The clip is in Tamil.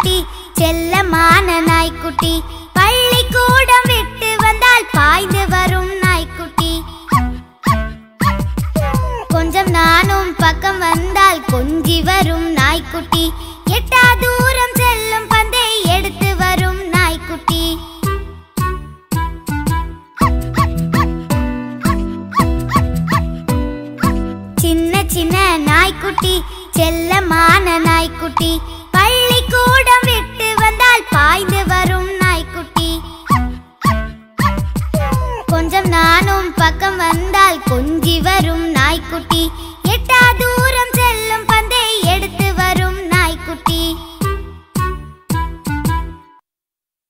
நாய்க்குட்டி செல்லமான நாய்க்குட்டி பள்ளிக்கூடம் விட்டு வந்தால் பாய்ந்து வரும் நாய்க்குட்டி கொஞ்சம் நானும் பக்கம் வந்தால் கொஞ்சி வரும் நாய்க்குட்டி எட்டாதூ